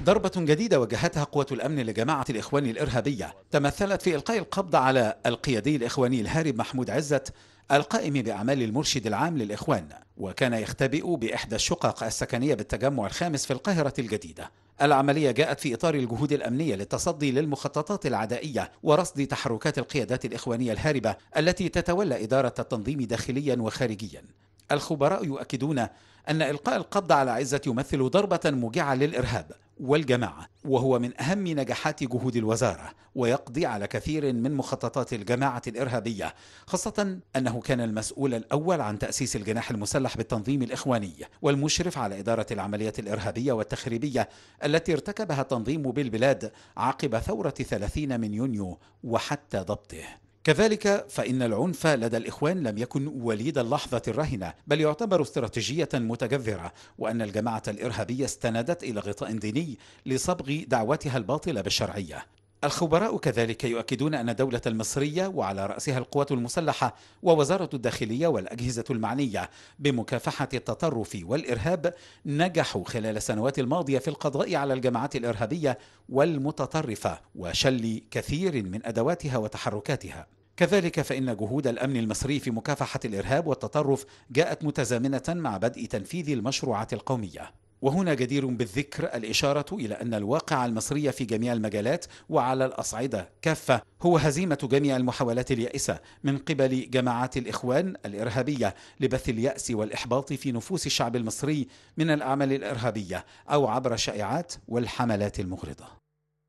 ضربة جديدة وجهتها قوة الأمن لجماعة الإخوان الإرهابية تمثلت في إلقاء القبض على القيادي الإخواني الهارب محمود عزت القائم بأعمال المرشد العام للإخوان وكان يختبئ بإحدى الشقق السكنية بالتجمع الخامس في القاهرة الجديدة العملية جاءت في إطار الجهود الأمنية للتصدي للمخططات العدائية ورصد تحركات القيادات الإخوانية الهاربة التي تتولى إدارة التنظيم داخليا وخارجيا الخبراء يؤكدون أن إلقاء القبض على عزة يمثل ضربة موجعة للإرهاب والجماعة وهو من أهم نجاحات جهود الوزارة ويقضي على كثير من مخططات الجماعة الإرهابية خاصة أنه كان المسؤول الأول عن تأسيس الجناح المسلح بالتنظيم الإخواني والمشرف على إدارة العمليات الإرهابية والتخريبية التي ارتكبها التنظيم بالبلاد عقب ثورة 30 من يونيو وحتى ضبطه كذلك فإن العنف لدى الإخوان لم يكن وليد اللحظة الرهنة بل يعتبر استراتيجية متجذرة وأن الجماعة الإرهابية استندت إلى غطاء ديني لصبغ دعوتها الباطلة بالشرعية الخبراء كذلك يؤكدون أن الدولة المصرية وعلى رأسها القوات المسلحة ووزارة الداخلية والأجهزة المعنية بمكافحة التطرف والإرهاب نجحوا خلال السنوات الماضية في القضاء على الجماعات الإرهابية والمتطرفة وشل كثير من أدواتها وتحركاتها كذلك فإن جهود الأمن المصري في مكافحة الإرهاب والتطرف جاءت متزامنة مع بدء تنفيذ المشروعات القومية وهنا جدير بالذكر الإشارة إلى أن الواقع المصري في جميع المجالات وعلى الأصعدة كافة هو هزيمة جميع المحاولات اليائسة من قبل جماعات الإخوان الإرهابية لبث اليأس والإحباط في نفوس الشعب المصري من الأعمال الإرهابية أو عبر الشائعات والحملات المغرضة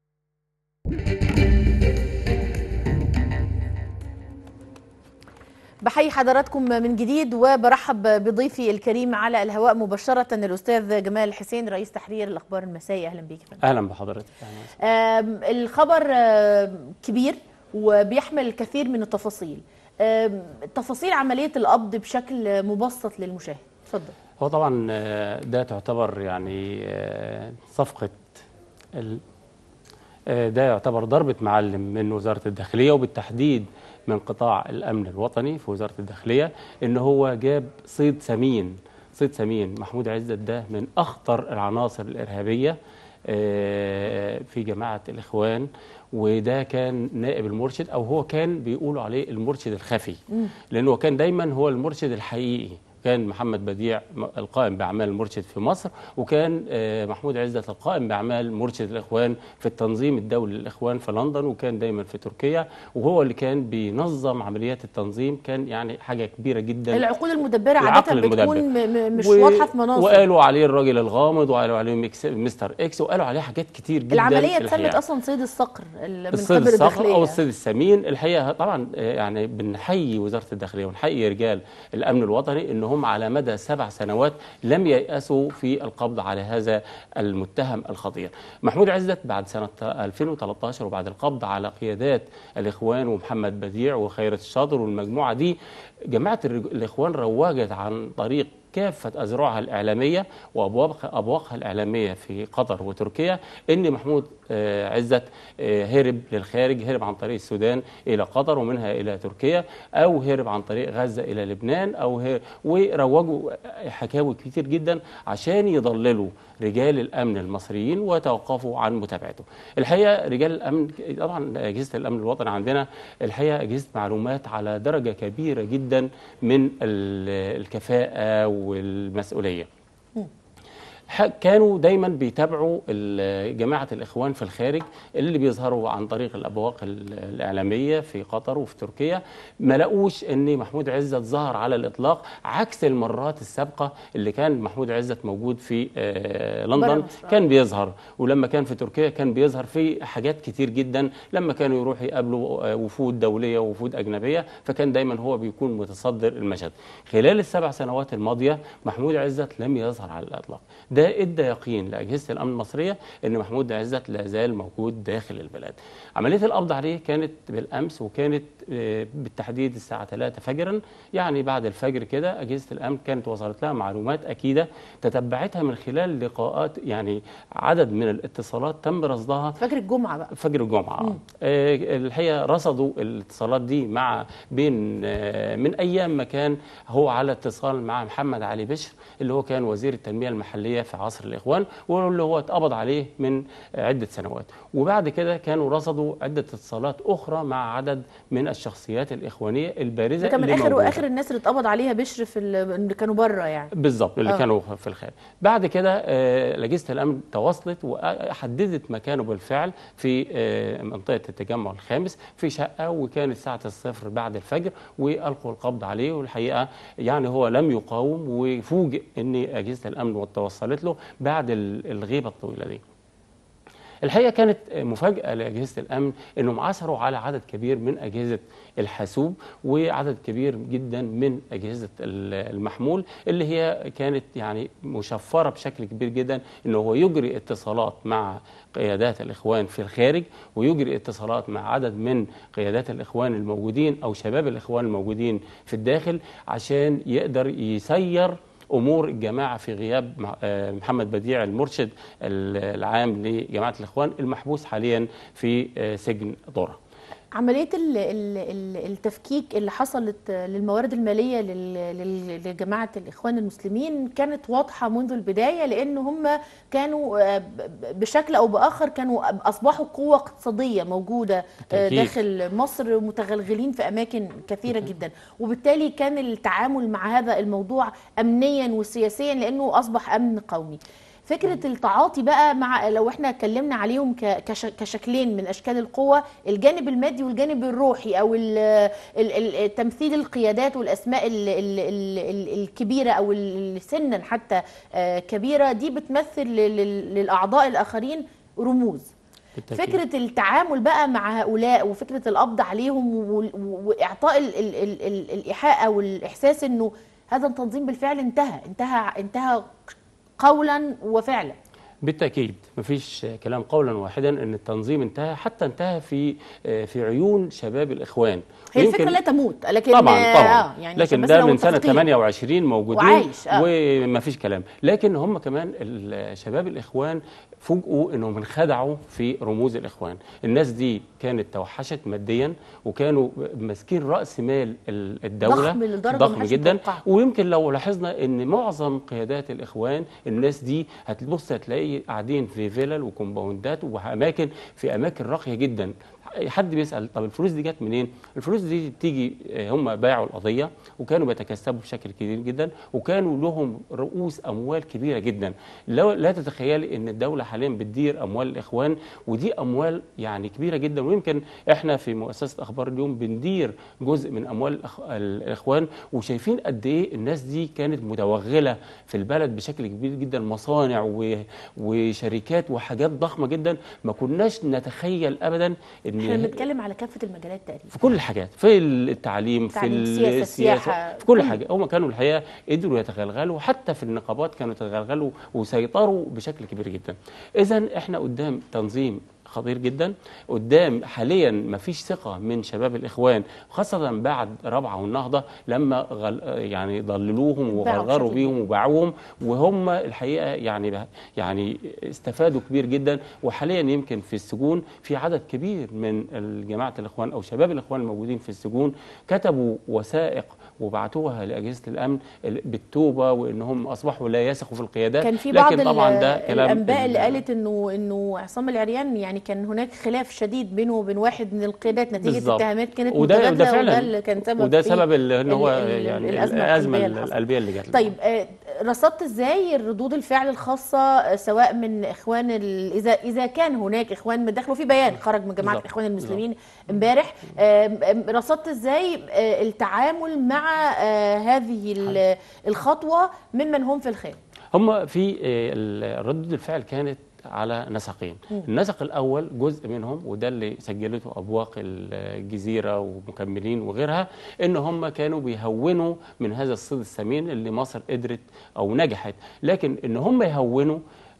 بحيي حضراتكم من جديد وبرحب بضيفي الكريم على الهواء مباشرة الأستاذ جمال الحسين رئيس تحرير الأخبار المسائي أهلا بيك فندم. اهلا بحضرتك آم، الخبر آم، كبير وبيحمل الكثير من التفاصيل آم، تفاصيل عملية القبض بشكل مبسط للمشاهد اتفضل هو طبعا آه، ده تعتبر يعني آه، صفقه ال- آه، ده يعتبر ضربه معلم من وزاره الداخليه وبالتحديد من قطاع الامن الوطني في وزاره الداخليه ان هو جاب صيد سمين صيد سمين محمود عزت ده من اخطر العناصر الارهابيه آه، في جماعه الاخوان وده كان نائب المرشد او هو كان بيقولوا عليه المرشد الخفي لانه كان دايما هو المرشد الحقيقي كان محمد بديع م- القائم باعمال المرشد في مصر وكان آه، محمود عزت القائم باعمال مرشد الاخوان في التنظيم الدولي للاخوان في لندن وكان دايما في تركيا وهو اللي كان بينظم عمليات التنظيم كان يعني حاجه كبيره جدا العقود المدبرة العقل عادة المدبر. بتكون م- م- مش و- واضحة في مناصب وقالوا عليه الراجل الغامض وقالوا عليه ميكس مستر اكس وقالوا عليه حاجات كتير جدا العملية في اتسمت الحقيقة. أصلا صيد الصقر ال- من الصيد قبل الصخر الداخلية او الصيد السمين الحقيقه طبعا آه، يعني بنحيي وزاره الداخليه ونحيي رجال الامن الوطني ان هم على مدى سبع سنوات لم ييأسوا في القبض على هذا المتهم الخطير. محمود عزت بعد سنه 2013 وبعد القبض على قيادات الاخوان ومحمد بديع وخيرت الشاطر والمجموعه دي جماعه الرج- الاخوان روجت عن طريق كافة أذرعها الإعلامية وأبواقها أبواقها الإعلامية في قطر وتركيا إن محمود آه، عزت آه، هرب للخارج هرب عن طريق السودان إلى قطر ومنها إلى تركيا أو هرب عن طريق غزة إلى لبنان أو هرب وروجوا حكاوي كتير جدا عشان يضللوا رجال الأمن المصريين وتوقفوا عن متابعته الحقيقة رجال الأمن طبعا أجهزة الأمن الوطني عندنا الحقيقة أجهزة معلومات على درجة كبيرة جدا من ال- الكفاءة والمسؤولية ح- كانوا دايما بيتابعوا ال- جماعه الاخوان في الخارج اللي بيظهروا عن طريق الابواق ال- الاعلاميه في قطر وفي تركيا ما لقوش ان محمود عزت ظهر على الاطلاق عكس المرات السابقه اللي كان محمود عزت موجود في آه، برا لندن مصر. كان بيظهر ولما كان في تركيا كان بيظهر في حاجات كتير جدا لما كانوا يروحوا يقابلوا آه، وفود دوليه ووفود اجنبيه فكان دايما هو بيكون متصدر المشهد خلال السبع سنوات الماضيه محمود عزت لم يظهر على الاطلاق ده ادى يقين لاجهزه الامن المصريه ان محمود عزت لا زال موجود داخل البلاد عمليه القبض عليه كانت بالامس وكانت آه، بالتحديد الساعه 3 فجرا يعني بعد الفجر كده اجهزه الامن كانت وصلت لها معلومات اكيده تتبعتها من خلال لقاءات يعني عدد من الاتصالات تم رصدها فاكر الجمعة بقى فجر الجمعة آه. آه، الحقيقة رصدوا الاتصالات دي مع بين آه، من أيام ما كان هو على اتصال مع محمد علي بشر اللي هو كان وزير التنمية المحلية في عصر الاخوان واللي هو اتقبض عليه من عده سنوات وبعد كده كانوا رصدوا عده اتصالات اخرى مع عدد من الشخصيات الاخوانيه البارزه ده كان من اللي اخر موجودة. واخر الناس اللي اتقبض عليها بشر في ال- اللي كانوا بره يعني بالظبط اللي آه. آه. كانوا في الخارج بعد كده آه، اجهزه الامن تواصلت وحددت مكانه بالفعل في آه، منطقه التجمع الخامس في شقه وكانت ساعه الصفر بعد الفجر والقوا القبض عليه والحقيقه يعني هو لم يقاوم وفوجئ ان اجهزه الامن توصلت له بعد ال- الغيبه الطويله دي الحقيقه كانت مفاجاه لاجهزه الامن انهم عثروا على عدد كبير من اجهزه الحاسوب وعدد كبير جدا من اجهزه ال- المحمول اللي هي كانت يعني مشفره بشكل كبير جدا انه هو يجري اتصالات مع قيادات الاخوان في الخارج ويجري اتصالات مع عدد من قيادات الاخوان الموجودين او شباب الاخوان الموجودين في الداخل عشان يقدر يسير امور الجماعه في غياب مع- آه، محمد بديع المرشد ال- العام لجماعه الاخوان المحبوس حاليا في آه، سجن ذره عمليه ال- ال- ال- التفكيك اللي حصلت للموارد الماليه لل- لل- لجماعه الاخوان المسلمين كانت واضحه منذ البدايه لان هم كانوا آه، ب- ب- بشكل او باخر كانوا اصبحوا قوه اقتصاديه موجوده آه، بالتأكيد. داخل مصر متغلغلين في اماكن كثيره جدا وبالتالي كان التعامل مع هذا الموضوع امنيا وسياسيا لانه اصبح امن قومي فكره التعاطي بقى مع لو احنا اتكلمنا عليهم ك- كش- كشكلين من اشكال القوه الجانب المادي والجانب الروحي او ال- ال- ال- تمثيل القيادات والاسماء ال- ال- ال- ال- الكبيره او ال- سنا حتى آه، كبيره دي بتمثل لل- لل- للاعضاء الاخرين رموز بالتأكيد. فكره التعامل بقى مع هؤلاء وفكره القبض عليهم و- و- واعطاء ال- ال- ال- ال- الايحاء او الاحساس انه هذا التنظيم بالفعل انتهى انتهى انتهى قولا وفعلا بالتاكيد مفيش كلام قولا واحدا ان التنظيم انتهى حتى انتهى في آه، في عيون شباب الاخوان هي ويمكن- الفكره لا تموت لكن طبعا آه، طبعا آه، يعني عشان لكن بس ده لو من سنه متفقين. 28 موجودين وعايش، آه. وما فيش كلام لكن هم كمان ال- شباب الاخوان فوجئوا انهم انخدعوا في رموز الاخوان الناس دي كانت توحشت ماديا وكانوا ماسكين راس مال ال- الدوله ضخم لدرجة ضخم محدش جدا متوقعها. ويمكن لو لاحظنا ان معظم قيادات الاخوان الناس دي هتبص هتلاقي قاعدين في فيلل وكومباوندات واماكن في اماكن راقيه جدا حد بيسال طب الفلوس دي جت منين الفلوس دي بتيجي آه، هم باعوا القضيه وكانوا بيتكسبوا بشكل كبير جدا وكانوا لهم رؤوس اموال كبيره جدا لو لا تتخيلي ان الدوله حاليا بتدير اموال الاخوان ودي اموال يعني كبيره جدا ويمكن احنا في مؤسسه اخبار اليوم بندير جزء من اموال الأخ- الاخوان وشايفين قد ايه الناس دي كانت متوغله في البلد بشكل كبير جدا مصانع و- وشركات وحاجات ضخمه جدا ما كناش نتخيل ابدا ان احنا بنتكلم على كافه المجالات تقريبا في كل الحاجات في التعليم في تعليم، سياسة، السياسه سياحة، في كل كل- حاجه هم كانوا الحقيقه قدروا يتغلغلوا حتى في النقابات كانوا يتغلغلوا وسيطروا بشكل كبير جدا اذا احنا قدام تنظيم خطير جدا قدام حاليا ما فيش ثقه من شباب الاخوان خاصه بعد رابعه والنهضه لما غل يعني ضللوهم باعوا وغرغروا بشكل بيهم وباعوهم وهم الحقيقه يعني يعني استفادوا كبير جدا وحاليا يمكن في السجون في عدد كبير من جماعه الاخوان او شباب الاخوان الموجودين في السجون كتبوا وثائق وبعتوها لاجهزه الامن بالتوبه وانهم اصبحوا لا يثقوا في القيادات كان في بعض لكن طبعا ال- ده كلام الانباء اللي ال- قالت انه انه عصام العريان يعني كان هناك خلاف شديد بينه وبين واحد من القيادات نتيجه بالظبط. اتهامات كانت وده متبادله ده فعلا وده اللي كان سبب وده في سبب اللي ان هو ال- ال- يعني الازمه الازمه القلبيه اللي حصلت. القلبيه اللي جات له. طيب آه، رصدت ازاي ردود الفعل الخاصه آه، سواء من اخوان ال- اذا اذا كان هناك اخوان دخلوا في بيان خرج من جماعه بالظبط. الاخوان المسلمين امبارح آم، آم، رصدت ازاي آه، التعامل مع آه، هذه ال- الخطوه ممن هم في الخارج هم في آه، ال- ردود الفعل كانت على نسقين النسق الاول جزء منهم وده اللي سجلته ابواق الجزيره ومكملين وغيرها ان هم كانوا بيهونوا من هذا الصيد الثمين اللي مصر قدرت او نجحت لكن ان هم يهونوا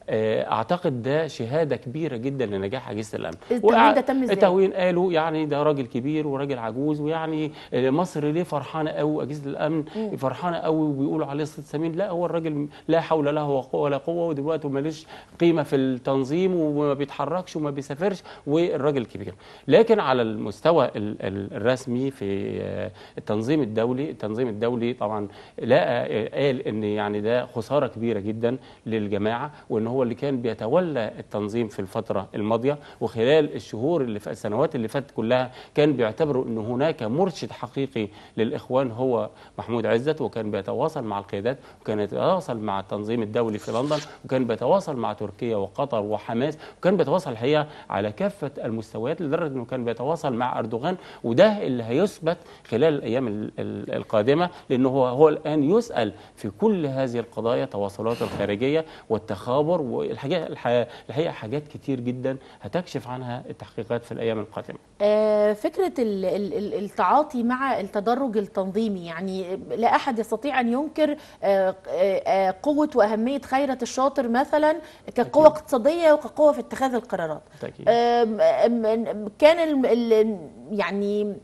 آه، اعتقد ده شهاده كبيره جدا لنجاح اجهزه الامن التهوين وقع- ده تم إزاي؟ التهوين قالوا يعني ده راجل كبير وراجل عجوز ويعني آه، مصر ليه فرحانه قوي اجهزه الامن فرحانه قوي وبيقولوا عليه صيت سمين لا هو الراجل لا حول له قوه ولا قوه ودلوقتي ماليش قيمه في التنظيم وما بيتحركش وما بيسافرش والراجل كبير لكن على المستوى ال- ال- الرسمي في آه، التنظيم الدولي التنظيم الدولي طبعا لا آه، قال ان يعني ده خساره كبيره جدا للجماعه وان هو اللي كان بيتولى التنظيم في الفتره الماضيه وخلال الشهور اللي في السنوات اللي فاتت كلها كان بيعتبروا ان هناك مرشد حقيقي للاخوان هو محمود عزت وكان بيتواصل مع القيادات وكان يتواصل مع التنظيم الدولي في لندن وكان بيتواصل مع تركيا وقطر وحماس وكان بيتواصل الحقيقه على كافه المستويات لدرجه انه كان بيتواصل مع اردوغان وده اللي هيثبت خلال الايام ال- ال- القادمه لانه هو هو الان يسال في كل هذه القضايا تواصلات الخارجيه والتخابر والحقيقه الح- الحقيقه حاجات كتير جدا هتكشف عنها التحقيقات في الايام القادمه آه، فكرة ال- ال- ال- التعاطي مع التدرج التنظيمي يعني لا أحد يستطيع أن ينكر آه، آه، قوة وأهمية خيرة الشاطر مثلا كقوة أكيد. اقتصادية وكقوة في اتخاذ القرارات بالتاكيد آم، آم، آم، كان ال- ال- يعني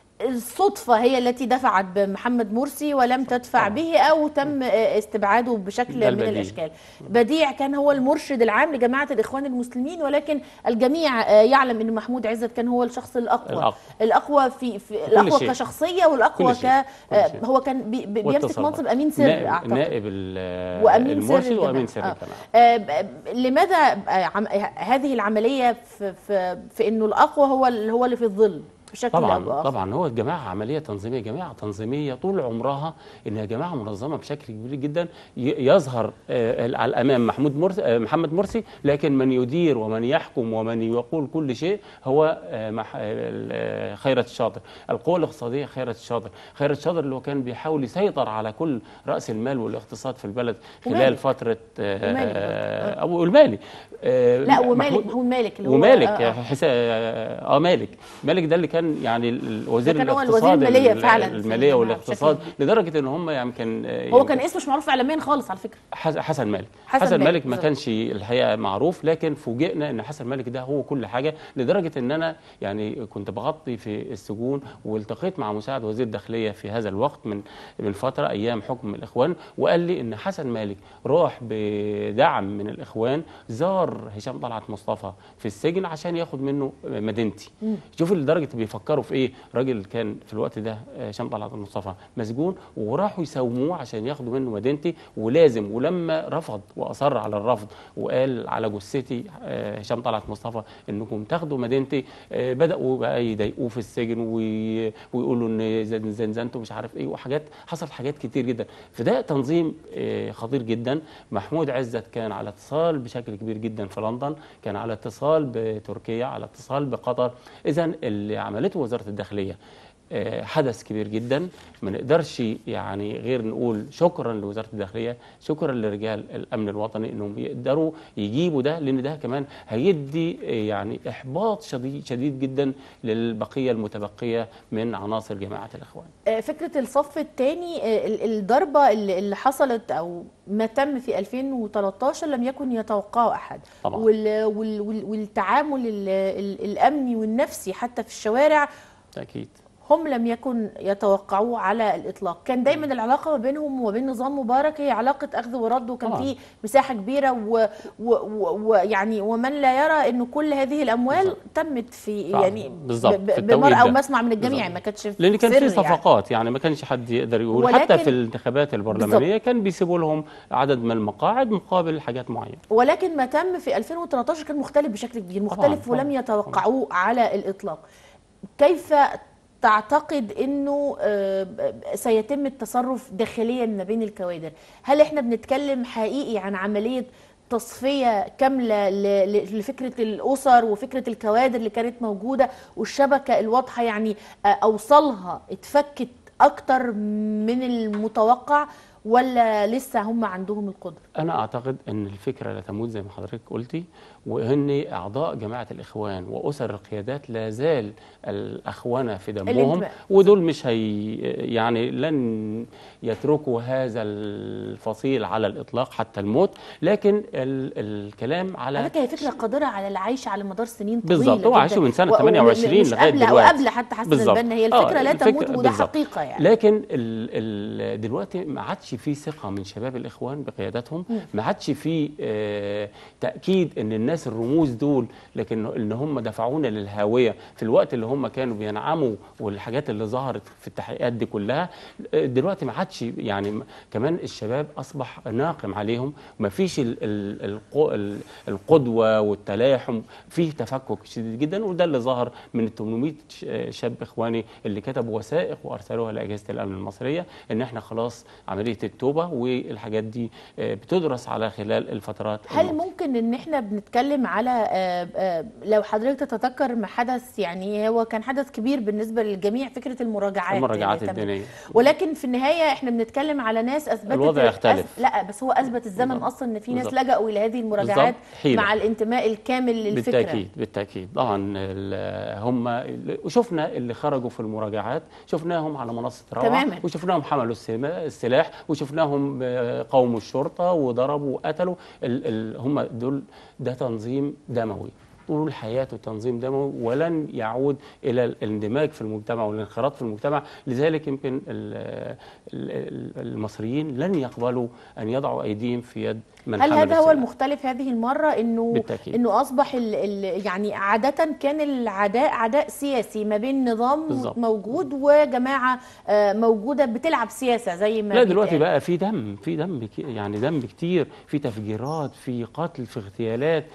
الصدفة هي التي دفعت بمحمد مرسي ولم تدفع طبعا. به أو تم آه، استبعاده بشكل ده من البديهي. الأشكال بديع كان هو المرشد العام لجماعة الإخوان المسلمين ولكن الجميع آه، يعلم أن محمود عزت كان هو الشخص الأقوى الأقوى. الأقوى في, في الأقوى شيء. كشخصية والأقوى كل ك شيء. كل آه، شيء. هو كان بي بي- بيمسك واتصال منصب بقى. أمين سر نائب, أعتقد نائب ال- وأمين سر المرشد الجماعة. وامين سر آه. الجماعه آه، ب- لماذا آه، عم- هذه العملية في, في, في أنه الأقوى هو ال- هو اللي في الظل بشكل أو طبعا بآخر طبعا هو الجماعه عمليه تنظيميه جماعه تنظيميه طول عمرها انها جماعه منظمه بشكل كبير جدا ي- يظهر آه، على الامام محمود مرسي آه، محمد مرسي لكن من يدير ومن يحكم ومن يقول كل شيء هو آه، مح- آه، خيرت الشاطر القوه الاقتصاديه خيرت الشاطر خيرت الشاطر اللي هو كان بيحاول يسيطر على كل راس المال والاقتصاد في البلد ومالك. خلال فتره آه، ومالك آه، او المالي آه، لا ومالك محمود- هو مالك اللي هو ومالك آه، آه. حسا... اه مالك مالك ده اللي كان يعني ال- وزير ده كان هو الاقتصاد الوزير المالية ال- فعلا في الماليه الجماعة والاقتصاد بشكل لدرجه ان هم يعني كان آه، هو يمكن كان اسمه مش معروف إعلاميا خالص على فكرة حس- حسن مالك حسن حسن, مالك مالك ما بالظبط. كانش الحقيقه معروف لكن فوجئنا ان حسن مالك ده هو كل حاجه لدرجه ان انا يعني كنت بغطي في السجون والتقيت مع مساعد وزير الداخليه في هذا الوقت من من فتره ايام حكم الاخوان وقال لي ان حسن مالك راح بدعم من الاخوان زار هشام طلعت مصطفى في السجن عشان ياخد منه مدينتي شوف لدرجه بيفكروا في ايه راجل كان في الوقت ده هشام طلعت مصطفى مسجون وراحوا يساوموه عشان ياخدوا منه مدينتي ولازم ولما رفض واصر على الرفض وقال على جثتي آه، هشام طلعت مصطفى انكم تاخدوا مدينتي آه، بداوا بقى يضايقوه في السجن وي- ويقولوا ان زن- زنزانته مش عارف ايه وحاجات حصلت حاجات كتير جدا فده تنظيم آه، خطير جدا محمود عزت كان على اتصال بشكل كبير جدا في لندن كان على اتصال بتركيا على اتصال بقطر اذا اللي عملته وزاره الداخليه آه، حدث كبير جدا ما نقدرش يعني غير نقول شكرا لوزاره الداخليه شكرا لرجال الامن الوطني انهم يقدروا يجيبوا ده لان ده كمان هيدي آه، يعني احباط شديد شديد جدا للبقيه المتبقيه من عناصر جماعه الاخوان آه، فكرة الصف الثاني الضربة اللي اللي حصلت أو ما تم في 2013 لم يكن يتوقعه أحد طبعا. وال وال وال والتعامل ال- ال- الأمني والنفسي حتى في الشوارع اكيد هم لم يكن يتوقعوه على الإطلاق كان دايما العلاقة ما بينهم وبين نظام مبارك هي علاقة أخذ ورد وكان طبعا. في مساحة كبيرة ويعني و و ويعني ومن لا يرى أنه كل هذه الأموال بالظبط. تمت في طبعا. يعني بالظبط. ب- في ب- التوقيت بمرأة أو ده. مسمع من الجميع بالظبط. ما كانتش في لان كان سر في يعني. صفقات يعني ما كانش حد يقدر يقول ولكن- حتى في الانتخابات البرلمانيه كان بيسيبوا لهم عدد من المقاعد مقابل حاجات معينه ولكن ما تم في 2013 كان مختلف بشكل كبير مختلف طبعاً، ولم طبعاً، يتوقعوه على الإطلاق كيف تعتقد انه آه، سيتم التصرف داخليا ما بين الكوادر هل احنا بنتكلم حقيقي عن عملية تصفية كاملة ل- ل- لفكرة الأسر وفكرة الكوادر اللي كانت موجودة والشبكة الواضحة يعني آه، أوصلها اتفكت أكتر من المتوقع ولا لسه هم عندهم القدرة انا اعتقد ان الفكره لا تموت زي ما حضرتك قلتي وان اعضاء جماعه الاخوان واسر القيادات لا زال الاخونه في دمهم الانتماء. ودول مش هي يعني لن يتركوا هذا الفصيل على الاطلاق حتى الموت لكن ال الكلام على على فكره هي فكره قادره على العيش على مدار سنين طويله بالظبط هو جداً. عاشوا من سنه و- و- 28 مش لغايه قبل دلوقتي او قبل حتى حسن بالظبط. البنا هي الفكره آه، لا تموت الفكرة- وده بالظبط. حقيقه يعني لكن ال ال دلوقتي ما عادش في ثقه من شباب الاخوان بقيادتهم ما عادش في آه تاكيد ان الناس الرموز دول لكن ان هم دفعونا للهاويه في الوقت اللي هم كانوا بينعموا والحاجات اللي ظهرت في التحقيقات دي كلها آه، دلوقتي ما عادش يعني م- كمان الشباب اصبح ناقم عليهم ما فيش ال ال القو- ال القدوه والتلاحم في تفكك شديد جدا وده اللي ظهر من ال 800 ش- شاب اخواني اللي كتبوا وثائق وارسلوها لاجهزه الامن المصريه ان احنا خلاص عمليه التوبه والحاجات دي آه، بتدرس على خلال الفترات هل الماضية. ممكن ان احنا بنتكلم على آه، آه، لو حضرتك تتذكر ما حدث يعني هو كان حدث كبير بالنسبه للجميع فكره المراجعات المراجعات يعني تمام. الدينيه ولكن في النهايه احنا بنتكلم على ناس اثبتت الوضع يختلف. أث- لا بس هو اثبت الزمن بالظبط. اصلا ان في ناس بالظبط. لجأوا الى هذه المراجعات بالظبط. حيلة. مع الانتماء الكامل للفكره بالتاكيد بالتاكيد طبعا ال- هم ال- وشفنا اللي خرجوا في المراجعات شفناهم على منصه روعه تماما. وشفناهم حملوا السما- السلاح وشفناهم آه، قاوموا الشرطه وضربوا وقتلوا ال ال هم دول ده تنظيم دموي طول حياته تنظيم دموي ولن يعود الى الاندماج في المجتمع والانخراط في المجتمع لذلك يمكن ال- ال- المصريين لن يقبلوا ان يضعوا ايديهم في يد من هل حمل هذا هو السلاح. المختلف هذه المره انه بالتأكيد. انه اصبح ال ال يعني عاده كان العداء عداء سياسي ما بين نظام بالظبط. موجود وجماعه آه، موجوده بتلعب سياسه زي ما لا دلوقتي بيتقال. بقى في دم في دم ك- يعني دم كتير في تفجيرات في قتل في اغتيالات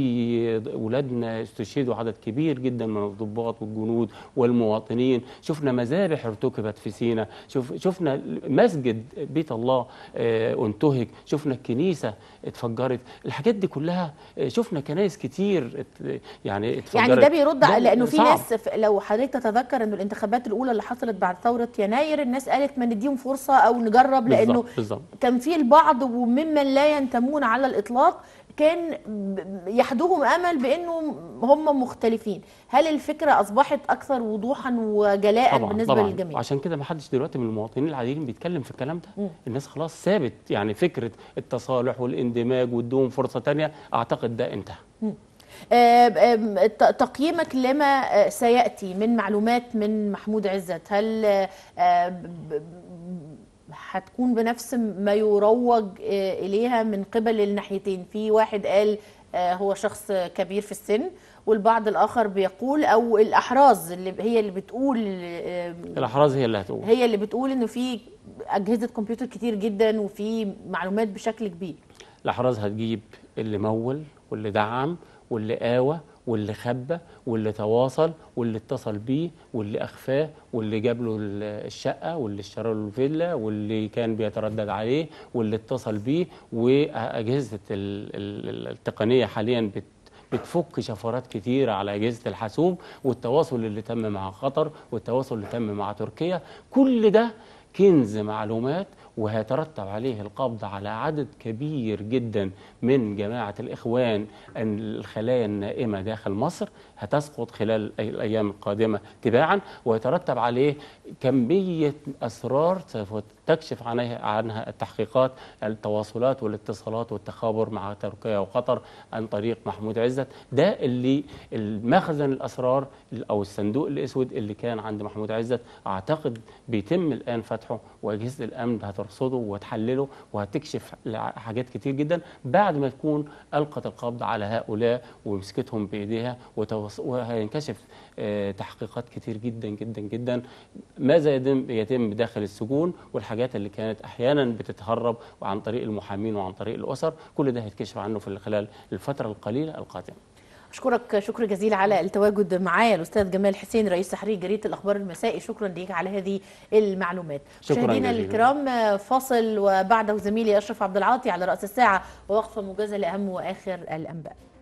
في ولادنا استشهدوا عدد كبير جدا من الضباط والجنود والمواطنين شفنا مذابح ارتكبت في سينا شوف شفنا مسجد بيت الله آه، انتهك شفنا الكنيسه اتفجرت الحاجات دي كلها آه، شفنا كنايس كتير ات يعني اتفجرت يعني ده بيرد على- لانه في صعب. ناس ف- لو حضرتك تتذكر انه الانتخابات الاولى اللي حصلت بعد ثوره يناير الناس قالت ما نديهم فرصه او نجرب لانه بالظبط بالظبط كان في البعض وممن لا ينتمون على الاطلاق كان ب- يحدوهم امل بانه هم مختلفين هل الفكره اصبحت اكثر وضوحا وجلاء طبعا بالنسبه طبعا للجميع عشان كده ما حدش دلوقتي من المواطنين العاديين بيتكلم في الكلام ده مم. الناس خلاص ثابت يعني فكره التصالح والاندماج وادوهم فرصه تانية اعتقد ده انتهى آه، آم، ت- تقييمك لما آه، سياتي من معلومات من محمود عزت هل آه، ب- ب- هتكون بنفس ما يروج آه، اليها من قبل الناحيتين في واحد قال آه، هو شخص كبير في السن والبعض الاخر بيقول او الاحراز اللي هي اللي بتقول آه، الاحراز هي اللي هتقول هي اللي بتقول انه في اجهزه كمبيوتر كتير جدا وفي معلومات بشكل كبير الاحراز هتجيب اللي مول واللي دعم واللي قاوى واللي خبى واللي تواصل واللي اتصل بيه واللي اخفاه واللي جاب له ال- الشقه واللي اشترى له الفيلا واللي كان بيتردد عليه واللي اتصل بيه واجهزه ال- ال- التقنيه حاليا بت بتفك شفرات كتيرة على أجهزة الحاسوب والتواصل اللي تم مع قطر والتواصل اللي تم مع تركيا كل ده كنز معلومات وهيترتب عليه القبض على عدد كبير جدا من جماعة الإخوان أن الخلايا النائمة داخل مصر هتسقط خلال الأيام القادمة تباعا ويترتب عليه كمية أسرار سوف تكشف عنها, عنها التحقيقات التواصلات والاتصالات والتخابر مع تركيا وقطر عن طريق محمود عزت ده اللي المخزن الأسرار أو الصندوق الأسود اللي كان عند محمود عزت أعتقد بيتم الآن فتحه وأجهزة الأمن هترصده وتحلله وهتكشف حاجات كتير جدا بعد ما تكون ألقت القبض على هؤلاء ومسكتهم بإيديها وتوص... وهينكشف آه، تحقيقات كتير جدا جدا جدا ماذا يتم يتم داخل السجون والحاجات اللي كانت احيانا بتتهرب وعن طريق المحامين وعن طريق الاسر كل ده هيتكشف عنه في خلال الفتره القليله القادمه اشكرك شكر جزيل على التواجد معايا الاستاذ جمال حسين رئيس تحرير جريده الاخبار المسائي شكرا ليك على هذه المعلومات شكراً مشاهدينا جزيلاً. الكرام فاصل وبعده زميلي اشرف عبد العاطي على راس الساعه ووقفه موجزه لاهم واخر الانباء